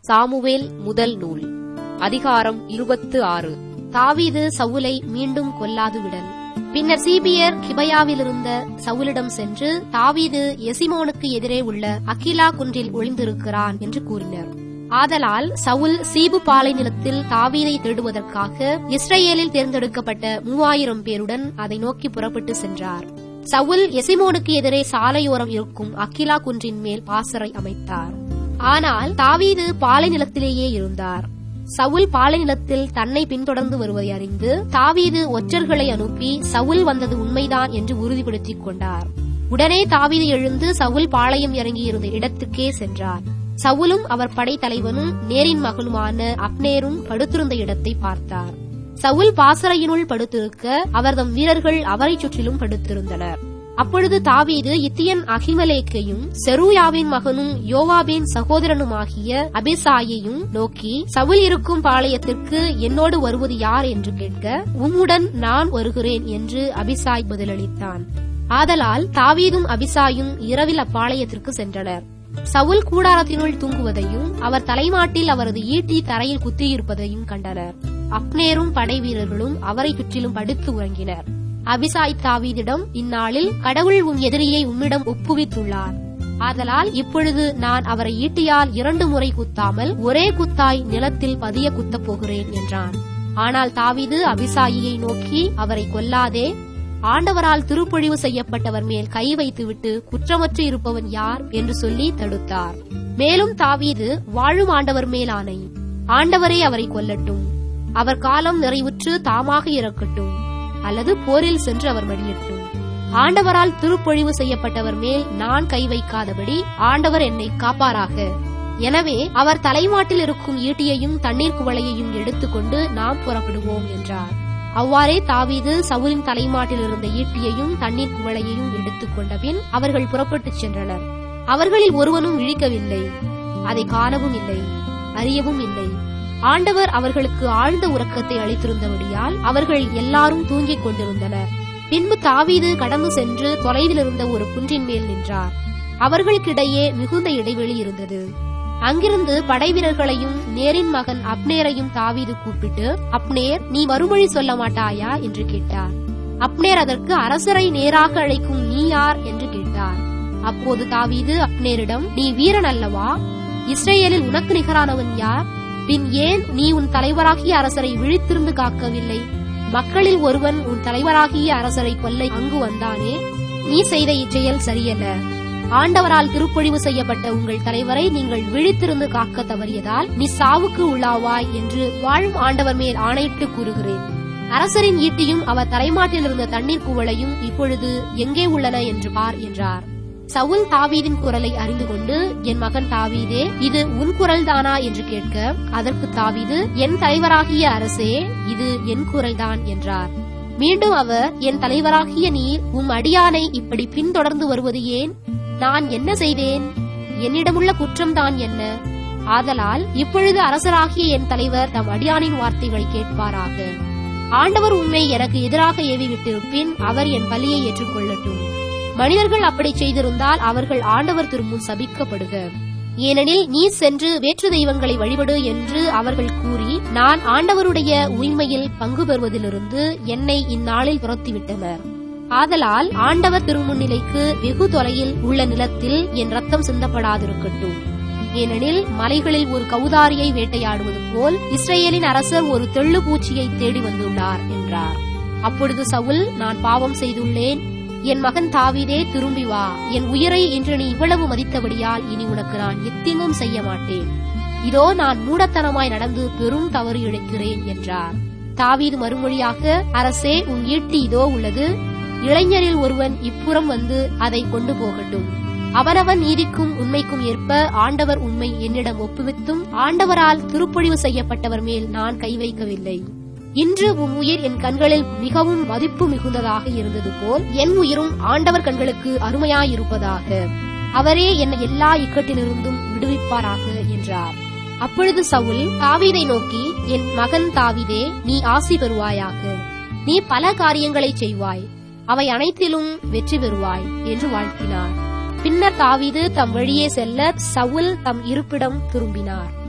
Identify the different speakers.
Speaker 1: Samuel முதல் நூல் அதிகாரம் இருபத்து ஆறு தாவீது சவுலை மீண்டும் கொல்லாது விடல் பின்னர் சீபியர் கிபையாவிலிருந்த சவுலிடம் சென்று தாவீது எசிமோனுக்கு எதிரே உள்ள அகிலா குன்றில் ஒளிந்திருக்கிறான் என்று கூறினர் ஆதலால் சவுல் சீபு பாலை நிலத்தில் தாவீதை தேடுவதற்காக இஸ்ரேலில் தேர்ந்தெடுக்கப்பட்ட மூவாயிரம் பேருடன் அதை நோக்கி புறப்பட்டு சென்றார் சவுல் எசிமோனுக்கு எதிரே சாலையோரம் இருக்கும் அகிலா குன்றின் மேல் பாசறை அமைத்தார் ஆனால் தாவீது பாலை நிலத்திலேயே இருந்தார் சவுல் பாலை நிலத்தில் தன்னை பின்தொடர்ந்து வருவதை அறிந்து தாவீது ஒற்றர்களை அனுப்பி சவுல் வந்தது உண்மைதான் என்று உறுதிப்படுத்திக் கொண்டார் உடனே தாவீது எழுந்து சவுல் பாளையம் இறங்கியிருந்த இடத்துக்கே சென்றார் சவுலும் அவர் படைத்தலைவனும் நேரின் மகளுமான அப்னேரும் படுத்திருந்த இடத்தை பார்த்தார் சவுல் பாசறையினுள் படுத்திருக்க அவர்தம் வீரர்கள் அவரை சுற்றிலும் படுத்திருந்தனர் அப்பொழுது தாவீது இத்தியன் அகிமலேக்கையும் செருயாவின் மகனும் யோவாபின் சகோதரனுமாகிய அபிசாயையும் நோக்கி சவுல் இருக்கும் பாளையத்திற்கு என்னோடு வருவது யார் என்று கேட்க உம்முடன் நான் வருகிறேன் என்று அபிசாய் பதிலளித்தான் ஆதலால் தாவீதும் அபிசாயும் இரவில் அப்பாளையத்திற்கு சென்றனர் சவுல் கூடாரத்தினுள் தூங்குவதையும் அவர் தலைமாட்டில் அவரது ஈட்டி தரையில் குத்தியிருப்பதையும் கண்டனர் அப்னேரும் படை வீரர்களும் அவரை சுற்றிலும் படுத்து உறங்கினர் அபிசாய் தாவீதிடம் இந்நாளில் கடவுள் உன் எதிரியை உம்மிடம் ஒப்புவித்துள்ளார் ஆதலால் இப்பொழுது நான் அவரை ஈட்டியால் இரண்டு முறை குத்தாமல் ஒரே குத்தாய் நிலத்தில் பதிய குத்தப் போகிறேன் என்றான் ஆனால் தாவீது அபிசாயியை நோக்கி அவரை கொல்லாதே ஆண்டவரால் திருப்பொழிவு செய்யப்பட்டவர் மேல் கை வைத்துவிட்டு குற்றமற்று இருப்பவன் யார் என்று சொல்லி தடுத்தார் மேலும் தாவீது வாழும் ஆண்டவர் மேல் ஆணை ஆண்டவரே அவரை கொல்லட்டும் அவர் காலம் நிறைவுற்று தாமாக இறக்கட்டும் அல்லது போரில் சென்று அவர் மடியட்டும் ஆண்டவரால் திருப்பொழிவு செய்யப்பட்டவர் மேல் நான் கை வைக்காதபடி ஆண்டவர் என்னை காப்பாராக எனவே அவர் தலைமாட்டில் இருக்கும் ஈட்டியையும் தண்ணீர் குவளையையும் எடுத்துக்கொண்டு நாம் புறப்படுவோம் என்றார் அவ்வாறே தாவீது சவுலின் தலைமாட்டில் இருந்த ஈட்டியையும் தண்ணீர் குவளையையும் எடுத்துக்கொண்ட பின் அவர்கள் புறப்பட்டுச் சென்றனர் அவர்களில் ஒருவனும் விழிக்கவில்லை அதை காணவும் இல்லை அறியவும் இல்லை ஆண்டவர் அவர்களுக்கு ஆழ்ந்த உறக்கத்தை அளித்திருந்தபடியால் அவர்கள் எல்லாரும் தூங்கிக் கொண்டிருந்தனர் பின்பு தாவீது கடந்து சென்று தொலைவில் இருந்த ஒரு குன்றின் மேல் நின்றார் அவர்களுக்கிடையே மிகுந்த இடைவெளி இருந்தது அங்கிருந்து படைவீரர்களையும் நேரின் மகன் அப்னேரையும் தாவீது கூப்பிட்டு அப்னேர் நீ மறுமொழி சொல்ல மாட்டாயா என்று கேட்டார் அப்னேர் அதற்கு அரசரை நேராக அழைக்கும் நீ யார் என்று கேட்டார் அப்போது தாவீது அப்னேரிடம் நீ வீரன் அல்லவா இஸ்ரேலில் உனக்கு நிகரானவன் யார் பின் ஏன் நீ உன் தலைவராகிய அரசரை விழித்திருந்து காக்கவில்லை மக்களில் ஒருவன் உன் தலைவராகிய அரசரை கொல்லை அங்கு வந்தானே நீ செய்த இச்செயல் சரியல்ல ஆண்டவரால் திருப்பொழிவு செய்யப்பட்ட உங்கள் தலைவரை நீங்கள் விழித்திருந்து காக்க தவறியதால் நீ சாவுக்கு உள்ளாவாய் என்று வாழும் ஆண்டவர் மேல் ஆணையிட்டு கூறுகிறேன் அரசரின் ஈட்டியும் அவர் தலைமாட்டில் இருந்த தண்ணீர் குவளையும் இப்பொழுது எங்கே உள்ளன என்று பார் என்றார் சவுல் தாவீதின் குரலை அறிந்து கொண்டு என் மகன் தாவீதே இது உன் குரல் தானா என்று கேட்க அதற்கு தாவீது என் தலைவராகிய அரசே இது என் குரல்தான் என்றார் மீண்டும் அவர் என் தலைவராகிய நீர் உம் அடியானை இப்படி பின்தொடர்ந்து வருவது ஏன் நான் என்ன செய்தேன் என்னிடமுள்ள குற்றம்தான் என்ன ஆதலால் இப்பொழுது அரசராகிய என் தலைவர் தம் அடியானின் வார்த்தைகளை கேட்பாராக ஆண்டவர் உண்மை எனக்கு எதிராக ஏவி விட்டிருப்பின் அவர் என் பலியை ஏற்றுக்கொள்ளட்டும் மனிதர்கள் அப்படி செய்திருந்தால் அவர்கள் ஆண்டவர் திரும்பும் சபிக்கப்படுக ஏனெனில் நீ சென்று வேற்று தெய்வங்களை வழிபடு என்று அவர்கள் கூறி நான் ஆண்டவருடைய உரிமையில் பங்கு பெறுவதிலிருந்து என்னை இந்நாளில் துரத்திவிட்டனர் ஆதலால் ஆண்டவர் திருமுன்னிலைக்கு வெகு தொலையில் உள்ள நிலத்தில் என் ரத்தம் சிந்தப்படாதிருக்கட்டும் ஏனெனில் மலைகளில் ஒரு கௌதாரியை வேட்டையாடுவது போல் இஸ்ரேலின் அரசர் ஒரு தெள்ளு பூச்சியை தேடி வந்துள்ளார் என்றார் அப்பொழுது சவுல் நான் பாவம் செய்துள்ளேன் என் மகன் தாவீதே திரும்பி வா என் உயிரை இன்று நீ இவ்வளவு மதித்தபடியால் இனி உனக்கு நான் எத்திங்கும் செய்ய மாட்டேன் இதோ நான் மூடத்தனமாய் நடந்து பெரும் தவறு இழைக்கிறேன் என்றார் தாவீது மறுமொழியாக அரசே உன் ஈட்டி இதோ உள்ளது இளைஞரில் ஒருவன் இப்புறம் வந்து அதை கொண்டு போகட்டும் அவனவன் நீதிக்கும் உண்மைக்கும் ஏற்ப ஆண்டவர் உண்மை என்னிடம் ஒப்புவித்தும் ஆண்டவரால் திருப்பொழிவு செய்யப்பட்டவர் மேல் நான் கை வைக்கவில்லை இன்று உன் உயிர் என் கண்களில் மிகவும் மதிப்பு மிகுந்ததாக இருந்தது போல் என் உயிரும் ஆண்டவர் கண்களுக்கு அருமையாயிருப்பதாக அவரே என்னை எல்லா இக்கட்டிலிருந்தும் விடுவிப்பாராக என்றார் அப்பொழுது சவுல் தாவீதை நோக்கி என் மகன் தாவீதே நீ ஆசி பெறுவாயாக நீ பல காரியங்களை செய்வாய் அவை அனைத்திலும் வெற்றி பெறுவாய் என்று வாழ்த்தினார் பின்னர் தாவீது தம் வழியே செல்ல சவுல் தம் இருப்பிடம் திரும்பினார்